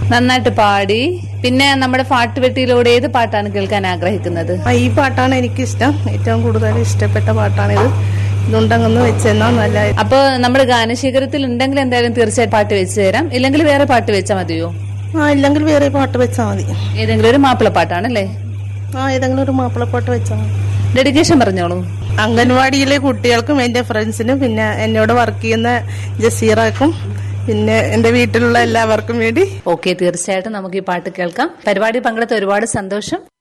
നന്നായിട്ട് പാടി പിന്നെ നമ്മുടെ പാട്ടുപെട്ടിയിലൂടെ ഏത് പാട്ടാണ് കേൾക്കാൻ ആഗ്രഹിക്കുന്നത് ആ, ഈ പാട്ടാണ് എനിക്കിഷ്ടം ഏറ്റവും കൂടുതൽ ഇഷ്ടപ്പെട്ട പാട്ടാണിത് ഇതുണ്ടങ്ങന്ന് വെച്ചെന്നാ നല്ല അപ്പൊ നമ്മുടെ ഗാനശേഖരത്തിൽ ഉണ്ടെങ്കിൽ എന്തായാലും തീർച്ചയായിട്ടും പാട്ട് വെച്ച് തരാം ഇല്ലെങ്കിൽ വേറെ പാട്ട് വെച്ചാൽ മതിയോ ആ ഇല്ലെങ്കിൽ വേറെ പാട്ട് വെച്ചാൽ മതി ഏതെങ്കിലും ഒരു മാപ്പിള പാട്ടാണല്ലേ ആ ഏതെങ്കിലും ഒരു മാപ്പിളപ്പാട്ട് വെച്ചാൽ മതി ഡെഡിക്കേഷൻ പറഞ്ഞോളൂ അംഗൻവാടിയിലെ കുട്ടികൾക്കും എന്റെ ഫ്രണ്ട്സിനും പിന്നെ എന്നോട് വർക്ക് ചെയ്യുന്ന ജസീറക്കും പിന്നെ എന്റെ വീട്ടിലുള്ള എല്ലാവർക്കും വേണ്ടി ഓക്കെ തീർച്ചയായിട്ടും നമുക്ക് ഈ പാട്ട് കേൾക്കാം പരിപാടി പങ്കെടുത്ത ഒരുപാട് സന്തോഷം